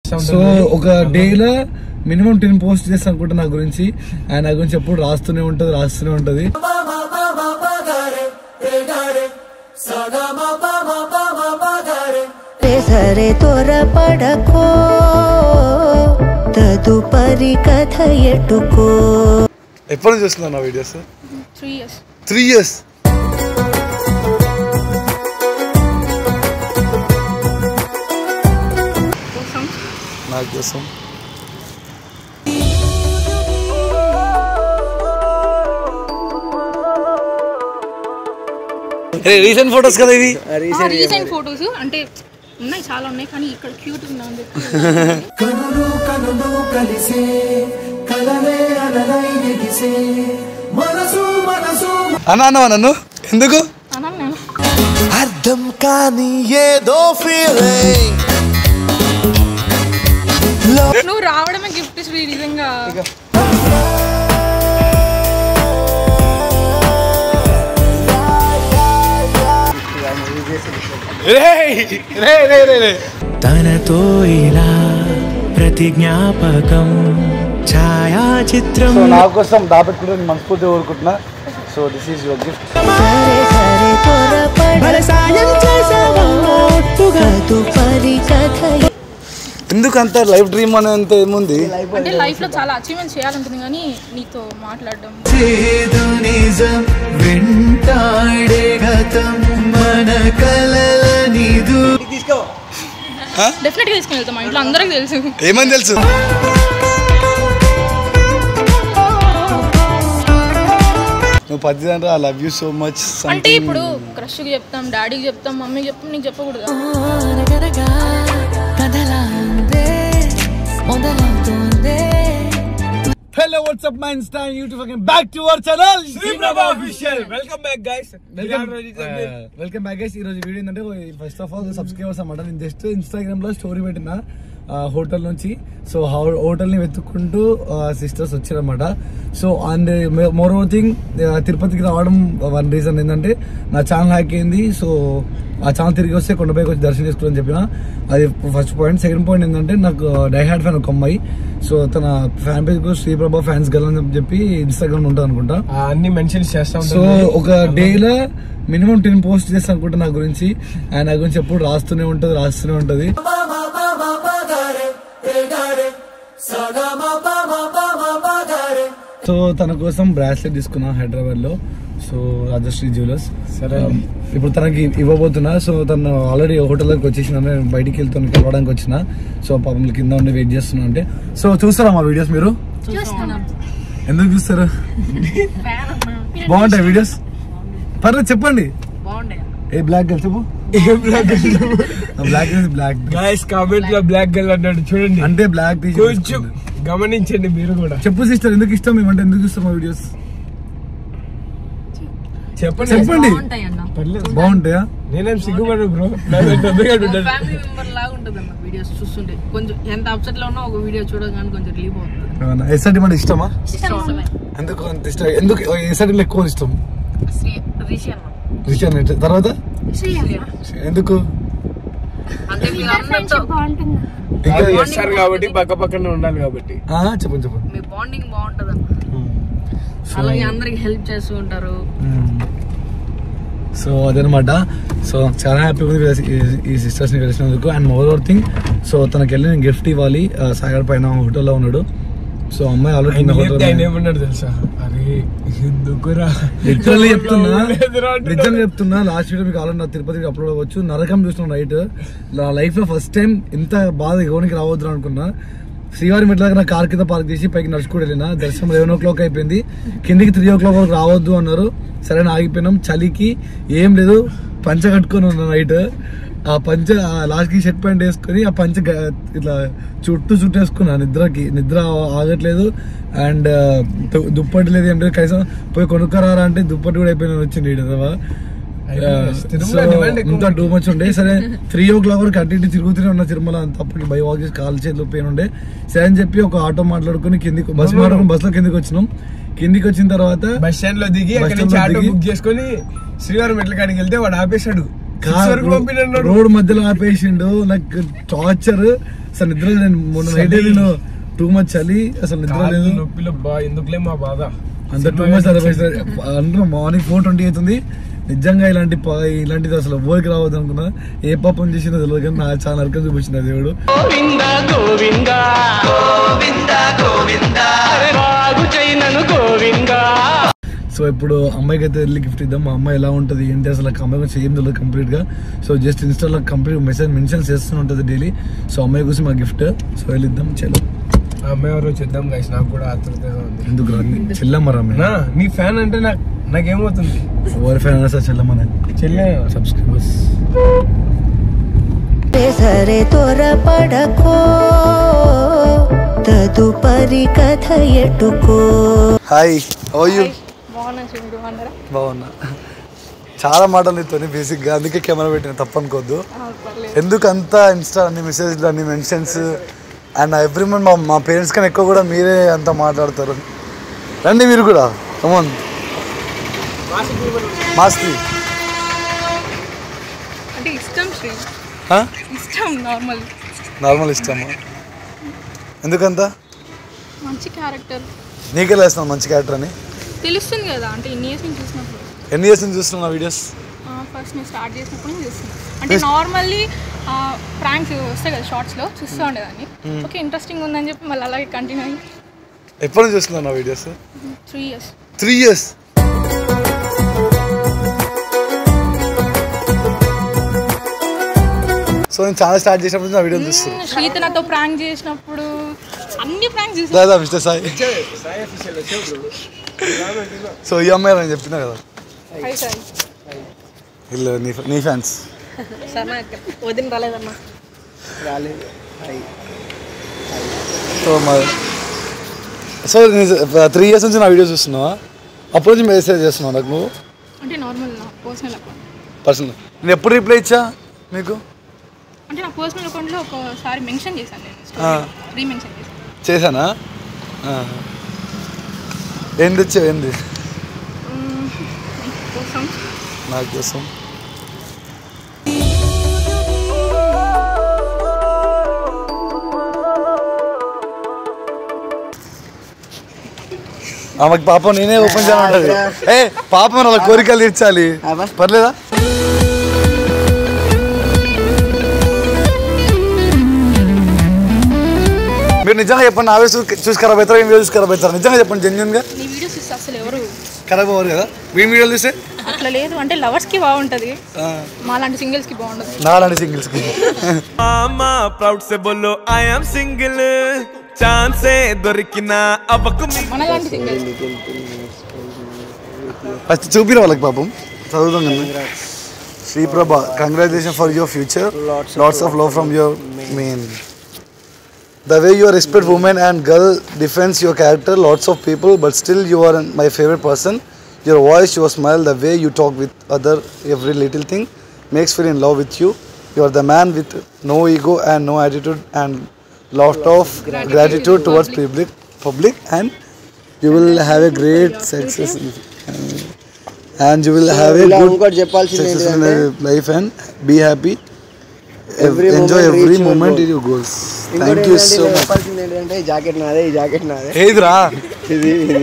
So ఒక డేలో minimum ten post చేస్తా అనుకుంటా నా గురించి ఆయన నా గురించి ఎప్పుడు రాస్తూనే ఉంటది రాస్తూనే ఉంటది సరే త్వరపడకో తదుపరి కథ ఎటుకో ఎప్పటి నుంచి చూస్తున్నావు నా videos three years three years కోసం నా కోసం రీసెంట్ ఫొటోస్ కదా ఇవి రీసెంట్ ఫొటోస్ అంటే ఉన్నాయి చాలా ఉన్నాయి కానీ ఇక్కడ క్యూట్ ఉందా అని చెప్పి కనులు కనులు కలిసే కలలే అలలై ఎగిసే మనసు మనసు అన్నా అన్నవా నన్ను ఎందుకు అన్నాను నేను అర్థం కాని ఏదో ఫీలింగ్ నువ్వు రావడమే గిఫ్ట్ శ్రీ నిజంగా రేయ్, రేయ్, రేయ్, రేయ్, రేయ్. తనతో ఇలా ప్రతి జ్ఞాపకం ఛాయాచిత్రం సో నా కోసం దాపెట్టుకుంటే నేను మనస్ఫూర్తి కోరుకుంటున్నా so this is your gift సరే సరే త్వరపడ సాయం చేసావమ్మా ఒట్టుగా తదుపరి కథ ఎందుకు అంత లైఫ్ డ్రీమ్ అనేంత ఏముంది అంటే లైఫ్ లో చాలా అచీవ్మెంట్ చేయాలనుకుంది కానీ నీతో మాట్లాడడం చేదు నిజం వెంటాడే గతం మన కలల నిదు డెఫినెట్ గా తీసుకుని వెళ్తాం మా ఇంట్లో అందరికి తెలుసు ఏమని తెలుసు నువ్వు పది I love you so much అంటే ఇప్పుడు క్రష్ కి చెప్తాం డాడీకి చెప్తాం మమ్మీకి చెప్తాం నీకు చెప్పకూడదు అనగనగా కథలా ఉందే మొదలవుతోందే hello WhatsApp my Insta YouTube again back to our channel official welcome back guys welcome back guys ఈ రోజు వీడియో ఏంటంటే ఫస్ట్ ఆఫ్ ఆల్ సబ్స్క్రైబర్స్ అన్నమాట నేను జస్ట్ ఇన్స్టాగ్రామ్ లో స్టోరీ పెట్టిన హోటల్ నుంచి సో హోటల్ ని వెతుక్కుంటూ సిస్టర్స్ వచ్చారన్నమాట so and moreover thing తిరుపతికి రావడం వన్ రీజన్ ఏంటంటే నా ఛానల్ హ్యాక్ అయింది సో ఆ ఛానల్ తిరిగి వస్తే కొండపైకి వచ్చి దర్శనం చేసుకోవాలని చెప్పిన అది ఫస్ట్ పాయింట్ సెకండ్ పాయింట్ ఏంటంటే నాకు డై హ్యాడ్ ఫ్యాన్ ఒక అమ్మాయి సో తన fan page Sriprabha fans girl అని చెప్పి ఇన్స్టాగ్రామ్ ఉంటుంది అనుకుంటా అన్ని మెన్షన్ చేస్తా సో ఒక డేలో మినిమం టెన్ పోస్ట్ చేస్తా అనుకుంటా నా గురించి ఆయన నా గురించి ఎప్పుడు రాస్తూనే ఉంటది రాస్తూనే ఉంటది సో తన కోసం బ్రాస్లెట్ తీసుకున్నా హైదరాబాద్ లో సో రాజశ్రీ జ్యువెలర్స్ సరే. ఇప్పుడు తనకి ఇవ్వబోతున్నా సో తను ఆల్రెడీ హోటల్ దగ్గరికి వచ్చేసిన నేను బయటికి వెళ్తాను కలవడానికి వచ్చిన సో పాపం కింద ఉండి వెయిట్ చేస్తున్నా అంటే సో చూస్తారా మా వీడియోస్ మీరు ఎందుకు చూస్తారు బాగుంటాయి వీడియోస్ పర్లేదు చెప్పండి ఏ బ్లాక్ గల్ చెప్పు బ్లాక్ బ్లాక్ గైస్ కామెంట్ లో బ్లాక్ గర్ల్ అన్నాడు చూడండి అంటే బ్లాక్ కొంచెం గమనించండి మీరు కూడా చెప్పు సిస్టర్ ఎందుకు ఇష్టం ఏమంటే ఎందుకు చూస్తాం మా వీడియోస్ చెప్పండి చెప్పండి పర్లేదు బాగుంటాయా నేనేం సిగ్గుపడు బ్రో తొందరగా ఉంటాను ఫ్యామిలీ మెంబర్ లాగా ఉంటుంది అన్న వీడియోస్ చూస్తుంటే కొంచెం ఎంత అప్సెట్ లో ఉన్నా ఒక వీడియో చూడగానే కొంచెం రిలీఫ్ అవుతుంది ఎస్ఆర్టీ అంటే ఇష్టమా ఎందుకు అంత ఇష్టం ఎందుకు ఎస్ఆర్టీలో ఎక్కువ ఇష్టం శ్రీ రిషి అన్న రిషి అంటే తర్వాత ఎందుకు అంటే మీరు అందరితో ఇంకా చేస్తారు కాబట్టి పక్క పక్కన ఉండాలి కాబట్టి ఆ, చెప్పండి చెప్పండి మీ బాండింగ్ బాగుంటది అన్న అలాగే అందరికి హెల్ప్ చేస్తూ ఉంటారు సో అదనమాట సో చాలా హ్యాపీగా ఉంది వీళ్ళ- ఈ- ఈ సిస్టర్స్ ని కలిసినందుకు and moreover thing so తనకి వెళ్ళి నేను గిఫ్ట్ ఇవ్వాలి ఆ, సాగర్ పైన హోటల్లో ఉన్నాడు సో అమ్మాయి ఆల్రెడీ ఆయన చెప్తే ఆయన హోటల్ ఏమన్నాడు తెలుసా అరే ఎందుకురా లిటరల్లీ చెప్తున్నా లేదురా అంటున్నాడు. నిజంగా చెప్తున్నా లాస్ట్ వీడియో మీకు ఆల్రెడీ నా తిరుపతికి అప్లోడ్ అవ్వచ్చు నరకం చూసిన నైట్ నా లైఫ్ లో ఫస్ట్ టైం ఇంత బాధ ఎవరికి రావద్దు అనుకున్నా శ్రీవారి మెట్ల దగ్గర కార్ కింద పార్క్ చేసి పైకి నడుచుకుంటూ వెళ్ళిన దర్శనం లెవెన్ ఓ క్లాక్ అయిపోయింది కిందికి త్రీ ఓ క్లాక్ వరకు రావద్దు అన్నారు సరే అని ఆగిపోయినాం చలికి ఏం లేదు పంచ కట్టుకొని ఉన్నా నైట్ ఆ పంచ లాస్ట్ కి షర్ట్ ప్యాంట్ వేసుకొని ఆ పంచ గ- ఇట్లా చుట్టూ చుట్టేసుకున్నా నిద్రకి నిద్ర ఆగట్లేదు అండ్ దుప్పటి లేదు ఏం లేదు కనీసం పోయి కొనుక్కరారా అంటే దుప్పటి కూడా అయిపోయిన వచ్చింది ఈడ తర్వాత. అయిపోయింది. తిరుమల సో, demand ఎక్కువ ఇంకా టూ మచ్ ఉండే సరే త్రీ ఓ క్లాక్ వరకు అటు ఇటు తిరుగుతూనే ఉన్నా తిరుమల అంత అప్పటికి బై వాక్ చేసి కాలు చేతులు పెయిన్ ఉండే సరే అని చెప్పి ఒక ఆటో మాట్లాడుకుని కిందికి బస్ మాట్లాడుకుని బస్ లో కిందికి వచ్చినాం కిందికి వచ్చిన తర్వాత బస్ స్టాండ్ లో దిగి బస్ అక్కడ స్టాండ్ నుంచి లో ఆటో దిగి- బుక్ చేసుకొని శ్రీవారం మెట్ల కాడికి వెళ్తే వాడు ఆపేశాడు వరకు పంపినన్నాడు. రోడ్ మధ్యలో ఆపేసిండు నాకు టార్చర్ అసలు నిద్ర నేను మొన్న నైట్ నేను టూ మచ్ చలి అసలు నిద్ర కాళ్ళు లేదు నొప్పిలో బా ఎందుకులే మా బాధ అంత టూ మచ్ అందరూ మార్నింగ్ ఫోర్ ట్వంటీ అవుతుంది నిజంగా ఇలాంటి ప- ఇలాంటిది అసలు ఊరికి రావద్దు అనుకున్నా ఏ పాపం చేసిందో తెలియదు కానీ నాకు చాలా నరకం చూపించింది ఆ దేవుడు సో ఇప్పుడు అమ్మాయికి అయితే వెళ్ళి గిఫ్ట్ ఇద్దాం మా అమ్మాయి ఎలా ఉంటుంది ఏంటి అసలు ఆ అమ్మాయి గురించి ఏం తెలియదు కంప్లీట్ గా సో జస్ట్ ఇన్స్టాలో కంప్లీట్ మెసేజ్ మెన్షన్ చేస్తూ ఉంటుంది డైలీ సో అమ్మాయి కోసం మా గిఫ్ట్ సో వెళ్ళిద్దాం చలో ఆ అమ్మాయి ఎవరో చేద్దాం గైస్ నాకు కూడా ఆతృతగా ఉంది ఎందుకు రాదు చెల్లమ్మ రమ్మ నా నీ ఫ్యాన్ అంటే నాకు నాకేమవుతుంది ఎవరి ఫ్యాన్ అయినా సార్ చెల్లమ్మ చెల్లె సబ్స్క్రైబర్స్ సరే త్వరపడకో తదుపరి కథ ఎటుకో హాయ్ ఓ యూ బాగున్నా చూడు అన్నారా బాగున్నా చాలా మాటలు నీతోని బేసిక్ గా అందుకే కెమెరా పెట్టిన తప్పనుకోవద్దు పర్లేదు ఎందుకు అంత ఇన్స్టా అన్ని మెసేజ్లు అన్ని మెన్షన్స్ అండ్ ఎవ్రీ మంత్ మా మా పేరెంట్స్ కన్నా ఎక్కువ కూడా మీరే అంత మాట్లాడతారు రండి మీరు కూడా కమోన్ మాస్తి అంటే ఇష్టం శ్రీ ఇష్టం నార్మల్ నార్మల్ ఇష్టమా ఎందుకంత మంచి క్యారెక్టర్ నీకే లేస్తున్నాను మంచి క్యారెక్టర్ అని తెలుస్తుంది కదా అంటే ఇన్ని ఇయర్స్ నేను చూసినప్పుడు ఎన్ని ఇయర్స్ నుంచి చూస్తున్నా వీడియోస్ ఫస్ట్ నేను స్టార్ట్ చేసినప్పుడు నేను చూస్తున్నాను అంటే నార్మల్లీ ప్రాంక్స్ వస్తాయి కదా షార్ట్స్లో చూస్తూ ఉండేదాన్ని ఓకే ఇంట్రెస్టింగ్ ఉందని చెప్పి మళ్ళీ అలాగే కంటిన్యూ అయ్యి ఎప్పటి నుంచి చూస్తున్నా నా videos three years three years so నేను చాలా స్టార్ట్ చేసినప్పుడు నుంచి నా వీడియోలు చూస్తాను శ్రీత నాతో ప్రాంక్ చేసినప్పుడు అన్ని ప్రాంక్ చేసి దాదా మిస్టర్ సాయి సో ఈ అమ్మాయి అని చెప్పినా కదా హాయ్ సార్ వీళ్ళు నీ నీ ఫ్యాన్స్ సరే వదిన రాలేదమ్మా సో మా సో త్రీ ఇయర్స్ నుంచి నా వీడియోస్ చూస్తున్నావా అప్పటి నుంచి మెసేజ్ చేస్తున్నావు నాకు నువ్వు అంటే నార్మల్ నా పర్సనల్ అకౌంట్ పర్సనల్ నేను ఎప్పుడు రిప్లై ఇచ్చా మీకు అంటే నా పర్సనల్ అకౌంట్లో ఒకసారి మెన్షన్ చేశాను నేను ఆ. స్టోరీ రీమెన్షన్ చేశాను చేశానా ఆ. ఏంది వచ్చావు ఏంది మ్మ్. కోసం నా కోసం ఆమెకి పాపం నేనే ఓపెన్ చేయాలంటది ఏ పాపం వాళ్ళ కోరికలు తీర్చాలి పర్లేదా మీరు నిజంగా చెప్పండి నా వేసి చూసి ఖరాబ్ అవుతారా ఏం చూసి ఖరాబ్ అవుతారా నిజంగా చెప్పండి జెన్యున్ గా నీ వీడియోస్ చూస్తే అసలు ఎవరు ఖరాబ్ అవ్వరు కదా మీ వీడియోలు చూస్తే అట్లా లేదు అంటే లవర్స్కి బాగుంటుంది ఆ, మాలాంటి సింగిల్స్కి బాగుండదు నాలాంటి సింగిల్స్కి మామా ప్రౌడ్ సే బోలో ఐ యామ్ సింగిల్ ఛాన్సే దొరికిన అవ్వకు మీ మనలాంటి సింగిల్స్ ఫస్ట్ చూపిరా వాళ్ళకి పాపం చదువుతాం కదా Sriprabha congratulation for your future lots of love from your main the way your respect women and girl defence your character lots of people but still you are my favourite person your voice your smile the way you talk with other every little thing makes feel in love with you you are the man with no ego and no attitude and lot of gratitude towards public public and you will have a great success and you will have a good ఇంకోటి చెప్పాల్సింది successful ఏంటంటే life and be happy Every enjoy moment every reach your moment goal. in your goals ఇంకోటి thank you ఏంటంటే so నేను much చెప్పాల్సింది ఏంటంటే ఈ jacket నాదే ఈ జాకెట్ నాదే ఏదిరా ఇది ఇది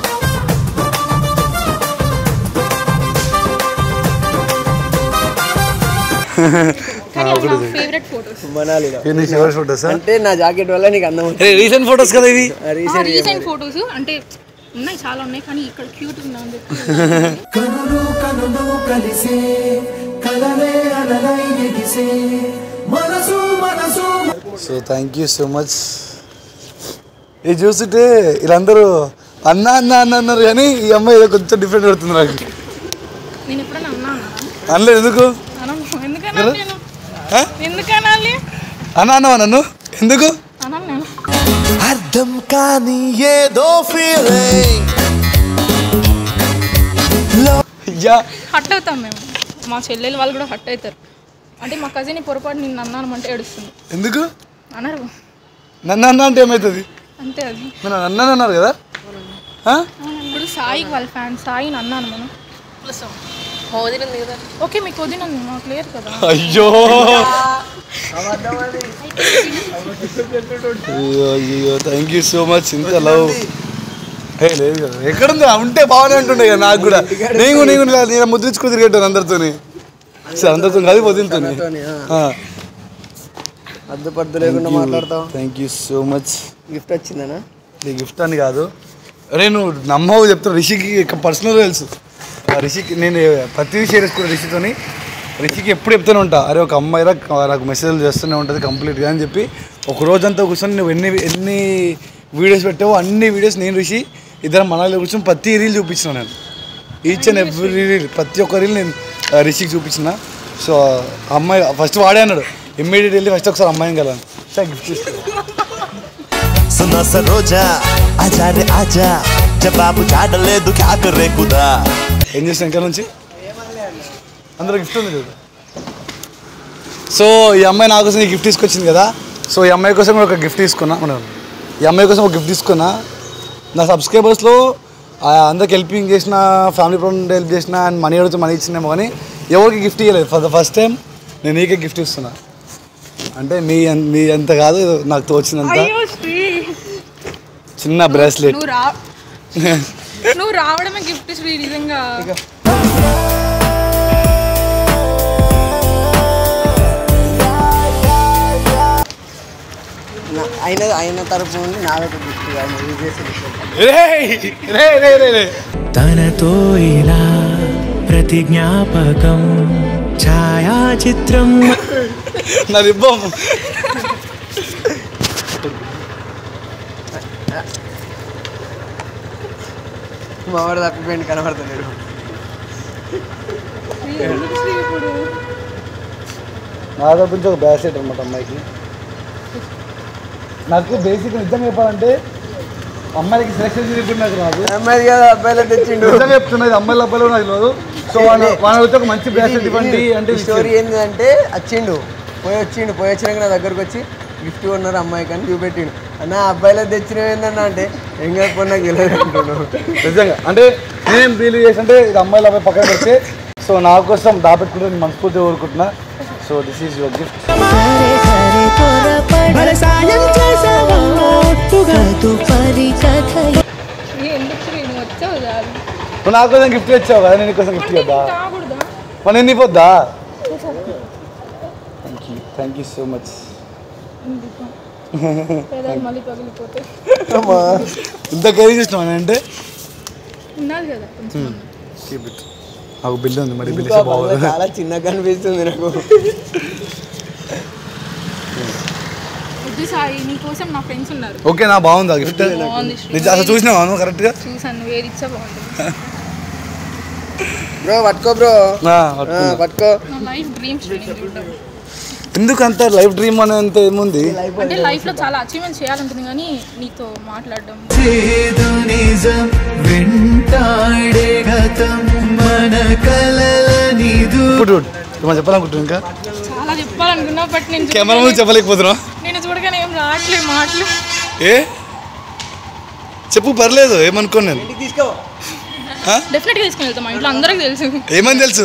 కానీ అవి నా ఫేవరెట్ ఫొటోస్ మనాలిలో నీ ఫేవరెట్ ఫోటోస్ అంటే నా జాకెట్ వల్ల నీకు అందం వచ్చింది. రీసెంట్ ఫోటోస్ కదా ఇవి ఆ రీసెంట్ రీసెంట్ ఫొటోస్ అంటే ఉన్నాయి చాలా ఉన్నాయి కానీ ఇక్కడ క్యూట్ ఉందా అని చెప్పి కనులు కనులు కలిసే కలలే అలలై ఎగిసే మనసు మనసు so thank you so much ఇది చూస్తుంటే వీళ్ళందరూ అన్న అన్న అన్న అన్నారు కానీ ఈ అమ్మాయి ఏదో కొంచెం డిఫరెంట్ పడుతుంది నాకు నేను ఎప్పుడైనా అన్నాను అనలేదు ఎందుకు అనను ఎందుకనాలి నేను ఆ? ఎందుకనాలి అన్న అన్నవా నన్ను ఎందుకు అనను నేను అర్థం కాని ఏదో ఫీలింగ్ అయ్యా హట్ అవుతాం మేము మా చెల్లెలు వాళ్ళు కూడా హట్ అవుతారు అంటే మా కజిన్ పొరపాటు నిన్ను అన్నాను అంటే ఏడుస్తుంది ఎందుకు అనరు నన్ను అన్న అంటే ఏమవుతుంది అంతే అది మీరు నన్ను అన్నాను అన్నారు కదా ఆ? ఇప్పుడు సాయికి వాళ్ళ ఫ్యాన్ సాయిని అన్నాను మనం మా వదిన ఉంది కదా ఓకే మీకు వదిన ఉంది మాకు లేదు కదా అయ్యో అయ్యో అయ్యో థ్యాంక్ యూ సో మచ్ ఇంత లవ్ ఏ లేదు కదా ఎక్కడుంది ఉంటే బాగానే ఉంటుండే కదా నాకు కూడా నేను కూడా- నేను కూడా నేను ముద్రించుకుని తిరిగేటాను అందరితోని సరే అందరితో కలిసి వదిలితోని అందరితోని, అద్దు పద్దు లేకుండా మాట్లాడతావు thank you so much gift వచ్చిందనా ఈ గిఫ్ట్ అని కాదు అరే నువ్వు నమ్మవు చెప్తాను రిషికి పర్సనల్ తెలుసు ఆ రిషికి నేను ప్రతి షేర్ చేసుకున్నా రిషితోని రిషికి ఎప్పుడు చెప్తూనే ఉంటా అరే ఒక అమ్మాయి రా నాకు మెసేజ్లు చేస్తూనే ఉంటుంది కంప్లీట్గా అని చెప్పి ఒక రోజంతా కూర్చొని నువ్వు ఎన్ని ఎన్ని వీడియోస్ పెట్టావో అన్ని వీడియోస్ నేను రిషి ఇద్దరం మనలో కూర్చొని ప్రతి రీల్ చూపించిన నేను ఈచ్ అండ్ ఎవ్రీ రీల్ ప్రతి ఒక్క రీల్ నేను ఆ, రిషికి చూపించిన సో ఆ అమ్మాయి ఫస్ట్ వాడే అన్నాడు ఇమ్మీడియట్ వెళ్ళి ఫస్ట్ ఒకసారి అమ్మాయిని కలను సార్ గిఫ్ట్ ఇస్తాను सुना सरोजा आजा रे आजा जवाब जाडలేదు क्या करे खुदा ఏం చేసిన ఇంకా నుంచి అందులో గిఫ్ట్ ఉంది కదా సో ఈ అమ్మాయి నా కోసం ఈ గిఫ్ట్ తీసుకొచ్చింది కదా సో ఈ అమ్మాయి కోసం కూడా ఒక గిఫ్ట్ తీసుకున్నా మనం ఈ అమ్మాయి కోసం ఒక గిఫ్ట్ తీసుకున్నా నా సబ్స్క్రైబర్స్లో అందరికి హెల్పింగ్ చేసిన ఫ్యామిలీ ప్రాబ్లమ్ హెల్ప్ చేసిన అండ్ మనీ అడిగితే మనీ ఇచ్చినేమో కానీ ఎవరికి గిఫ్ట్ ఇవ్వలేదు ఫర్ ద ఫస్ట్ టైం నేను నీకే గిఫ్ట్ ఇస్తున్నా అంటే మీ అన్- మీ అంత కాదు నాకు తోచినంత అయ్యో శ్రీ చిన్న బ్రాస్లెట్ నువ్వు రా నువ్వు రావడమే గిఫ్ట్ శ్రీ నిజంగా నా- ఆయన ఆయన తరపు నుండి నాదొక గిఫ్ట్ కానీ యూజ్ చేసే gift. రే రే రే రే రే తనతో ఇలా ప్రతి జ్ఞాపకం ఛాయాచిత్రం నా రిబ్బం మా వాడు తప్పిపోయింది కనబడతలేడు శ్రీ, ఎందుకు శ్రీ ఇప్పుడు నా దగ్గర నుంచి ఒక బ్యాస్లెట్ అనమాట అమ్మాయికి నాకు బేసిక్ నిజంగా చెప్పాలంటే అమ్మాయికి సెలెక్షన్ చేయకుండా నాకు రాదు అమ్మాయి కదా అబ్బాయిలో తెచ్చిండు నిజంగా చెప్తున్నది అమ్మాయిలు అబ్బాయిలు నాకు తెలియదు సో వాళ్ళ వాళ్ళ వచ్చి ఒక మంచి బ్రాస్లెట్ ఇవ్వండి అంటే స్టోరీ ఏంటంటే వచ్చిండు పోయి వచ్చిండు పోయి వచ్చినాక నా దగ్గరకు వచ్చి గిఫ్ట్ కొన్నారు అమ్మాయికి అని చూపెట్టిండు అన్న అబ్బాయిలో తెచ్చిన ఏందన్నా అంటే ఏం కాకపోతే నాకు తెలియదు అంటున్నావు నిజంగా అంటే నేనేం ఫీల్ చేసి అంటే ఇది అమ్మాయిల అబ్బాయి పక్కన పెడితే సో నా కోసం దాపెట్టుకుంటే నేను మనస్ఫూర్తిగా కోరుకుంటున్నా so this is your gift సరే సరే త్వరపడ సాయం చేసావమ్మా ఒట్టుగా తదుపరి కథ శ్రీ ఎందుకు శ్రీ నువ్వు వచ్చావు చాలు నువ్వు నా కోసం గిఫ్ట్ తెచ్చావు కదా నేను కోసం గిఫ్ట్ అంటే కదా నీకు కాకూడదా మరి నేను ఇవ్వద్దా thank you thank you so much పేదలు మళ్ళీ పగిలిపోతాయి ఇంత కేర్ చేసినావు అంటే ఉన్నది కదా కొంచెం కీప్ ఇట్ నాకు బిల్ ఉంది మరి బిల్ ఇంకా బంగ్లా చాలా చిన్నగా కనిపిస్తుంది నాకు వద్దు సాయి నీకోసం నా ఫ్రెండ్స్ ఉన్నారు ఓకే నా బాగుందా గిఫ్ట్ బాగుంది శ్రీ నిజం అసలు చూసినావా నువ్వు కరెక్ట్గా చూసాను నువ్వు ఏది ఇచ్చా బాగుంటుంది బ్రో పట్టుకో బ్రో ఆ, ఆ, పట్టుకున్నా. పట్టుకో నా లైఫ్ డ్రీమ్స్ నేను చూడడం ఎందుకు అంత లైఫ్ డ్రీమ్ అని అంత ఏముంది అంటే లైఫ్ లో చాలా అచీవ్మెంట్స్ చేయాలంటుంది కానీ నీతో మాట్లాడడం చేదు నిజం వెంటాడే గతం మన కలల నిదు ఇప్పుడు మనం చెప్పాలనుకుంటున్నా ఇంకా చాలా చెప్పాలనుకున్నా బట్ నేను కెమెరా చూడగానే- ముందు చెప్పలేకపోతున్నా నేను చూడగానే ఏం రావట్లేదు మాటలు ఏ చెప్పు పర్లేదు ఏమనుకోను నేను తీసుకో డెఫినెట్ గా తీసుకుని వెళ్తాం మా ఇంట్లో అందరికి తెలుసు ఏమని తెలుసు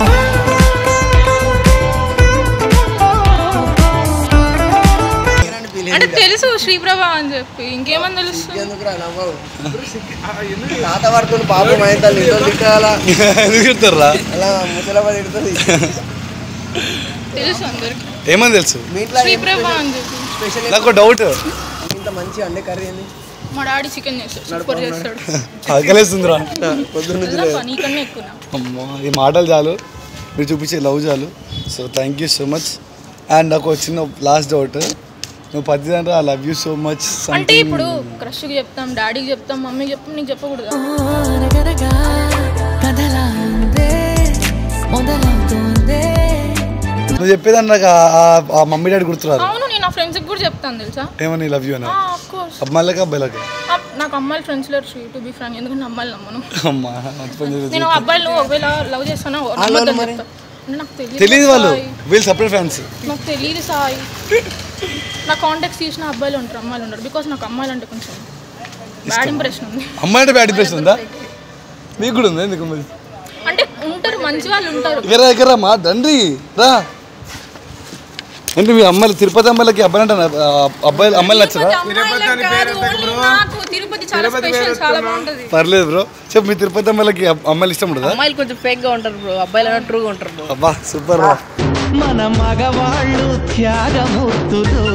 అంటే తెలుసు శ్రీప్రభ అని చెప్పి ఇంకేమని తెలుసు ఎందుకు రా నవ్వవు తాత పడుతుంది పాపం అయితే ఇంట్లో తిట్టాలా ఎందుకు చెప్తారా అలా ముసలమ్మ తిడుతుంది తెలుసు అందరికి ఏమని తెలుసు మీ ఇంట్లో ఏం శ్రీప్రభ అని చెప్పి స్పెషల్ నాకు డౌట్ ఇంత మంచి అండే కర్రీ ఏంది మా డాడీ చికెన్ చేస్తాడు సూపర్ చేస్తాడు ఆకలేస్తుందిరా పొద్దున్న నుంచి వెళ్దాం పా, నీకన్నా ఎక్కువ అమ్మా ఈ మాటలు చాలు మీరు చూపించే లవ్ చాలు so thank you so much and నాకు ఒక చిన్న లాస్ట్ డౌట్ నువ్వు పది I love you so much అంటే ఇప్పుడు క్రష్కి చెప్తాం డాడీకి చెప్తాం మమ్మీకి చెప్తాం నీకు చెప్పకూడదు అనగనగా కథలా ఉందే మొదలవుతోందే నువ్వు చెప్పేదాన్ని నాకు ఆ- ఆ- ఆ మమ్మీ డాడీ గుర్తురారు అవును నేను నా ఫ్రెండ్స్కి కూడా చెప్తాను తెలుసా ఏమని లవ్ యూ అని ఆఫ్ కోర్స్ అమ్మాయిలకి అబ్బాయిలకి నాకు అమ్మాయిలు ఫ్రెండ్స్ లేరు శ్రీ టు బి ఫ్రాంక్ ఎందుకంటే అమ్మాయిలు నమ్మను అమ్మా మంచి పని చేసావు. నేను అబ్బాయిలు ఒకవేళ లవ్ చేస్తాను నమ్మొద్దని చెప్తా అంటే నాకు తెలియదు తెలియదు వాళ్ళు సాయి. వీళ్ళు సపరేట్ ఫ్యాన్స్ నాకు తెలియదు సాయి నా కాంటాక్ట్స్ తీసిన అబ్బాయిలు ఉంటారు అమ్మాయిలు ఉంటారు బికాస్ నాకు అమ్మాయిలు అంటే కొంచెం బ్యాడ్ ఇంప్రెషన్ ఉంది అమ్మాయి అంటే బ్యాడ్ ఇంప్రెషన్ ఉందా మీకు కూడా ఉంది ఎందుకు మరి అంటే ఉంటారు మంచి వాళ్ళు ఉంటారు ఇక్కడ దగ్గర మా దండ్రి రా ఏంటి మీ అమ్మాయిలు తిరుపతి అమ్మాయిలకి అబ్బాయి అంటే అబ్బాయిలు అమ్మాయిలు నచ్చరా తిరుపతి అమ్మాయిలకు కాదు, only నాకు తిరుపతి చాలా స్పెషల్ చాలా బాగుంటది పర్లేదు బ్రో చెప్పు మీ తిరుపతి అమ్మాయిలకి అబ్- అమ్మాయిలు ఇష్టం ఉండదా అమ్మాయిలు కొంచెం ఫేక్ గా ఉంటారు బ్రో అబ్బాయిలు ట్రూగా ఉంటారు బ్రో అబ్బా సూపర్ రా మన మగవాళ్ళు త్యాగమూర్తులు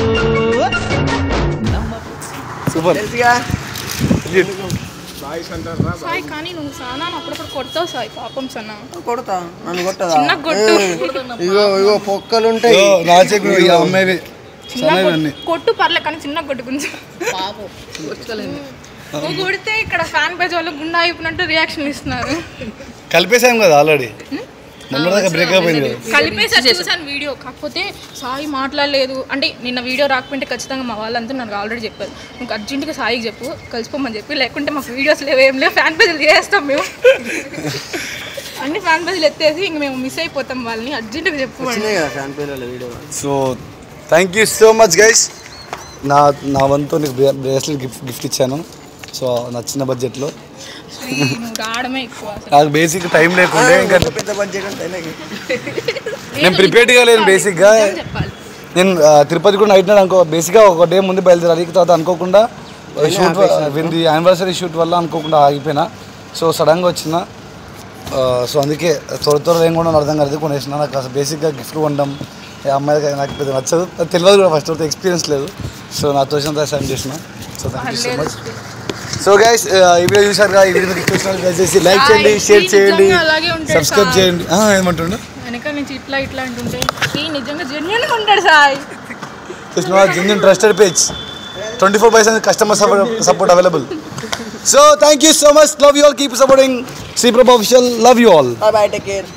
సూపర్ తెలుసుగా సాయి కానీ నువ్వు సానా అప్పుడప్పుడు కొడతావు సాయి పాపం సన్నా కొడతా నన్ను కొట్టదా చిన్న కొట్టు. ఏ, ఇగో ఇగో పొక్కలు ఉంటాయి నా చెక్ ఈ అమ్మాయి చిన్న కొట్టు- కొట్టు పర్లే కానీ చిన్న కొట్టు కొంచెం పాపం వచ్చుకోలేదు నువ్వు కొడితే ఇక్కడ ఫ్యాన్ పేజ్ వాళ్ళు గుండా అయిపోయినట్టు రియాక్షన్ ఇస్తున్నారు కలిపేసాం కదా ఆల్రెడీ మొన్న దాకా బ్రేకప్ అయింది కదా కలిపేసి చూసాను వీడియో కాకపోతే సాయి మాట్లాడలేదు అంటే నిన్న వీడియో రాకపోతే ఖచ్చితంగా మా వాళ్ళంతా నాకు ఆల్రెడీ చెప్పారు నువ్వు అర్జెంటుగా సాయికి చెప్పు కలిసిపోమని చెప్పి లేకుంటే మాకు వీడియోస్ లేవు ఏం లేవు ఫ్యాన్ పేజీలు చేస్తాం మేము అన్ని ఫ్యాన్ పేజీలు ఎత్తేసి ఇంక మేము మిస్ అయిపోతాం వాళ్ళని అర్జెంటుగా చెప్పు అని. వచ్చినాయి కదా ఫ్యాన్ పేర్ల video so thank you so much guys నా నా వంతు నీకు బ్రేస్లెట్ గిఫ్ట్ గిఫ్ట్ ఇచ్చాను సో నా చిన్న బడ్జెట్లో శ్రీ, నువ్వు రావడమే ఎక్కువ అసలు నాకు బేసిక్ టైం లేకుండే ఇంకా పెద్ద బడ్జెట్ ఉంటాయి నాకు నేను ప్రిపేర్డ్గా లేను బేసిక్గా నిజం చెప్పాలి నేను ఆ, తిరుపతి కూడా నైట్ నైట్ అనుకో బేసిక్గా ఒక డే ముందు బయలుదేరాలి తర్వాత అనుకోకుండా షూట్ వింది యానివర్సరీ షూట్ వల్ల అనుకోకుండా ఆగిపోయినా సో సడన్గా వచ్చిన ఆ, సో అందుకే త్వర త్వరలో ఏం కూడా అర్థం కాలేదు కొనేసిన నాకు అసలు బేసిక్గా గిఫ్ట్ కొనడం ఏ అమ్మాయిలకి నాకు పెద్ద నచ్చదు అది తెలియదు కూడా ఫస్ట్ వరకు ఎక్స్పీరియన్స్ లేదు సో నా తోచినంత సాయం చేసిన so thank you so much so guys ఈ వీడియో చూసారు కదా ఈ వీడియో మీకు ఇష్టం దయచేసి లైక్ చేయండి Hi, షేర్ ఈ చేయండి నిజంగా అలాగే ఉంటాడు సబ్స్క్రైబ్ సాయి. చేయండి ఆ, ఏమంటుండే వెనక నుంచి ఇట్లా ఇట్లా అంటుంటే ఈ నిజంగా జెన్యున్గా ఉంటాడు Sai It's not genuine trusted page. 24 by 7 customer support, support available. So thank you so much. Love you all. Keep supporting Sri Prabha Official. Love you all. Bye take care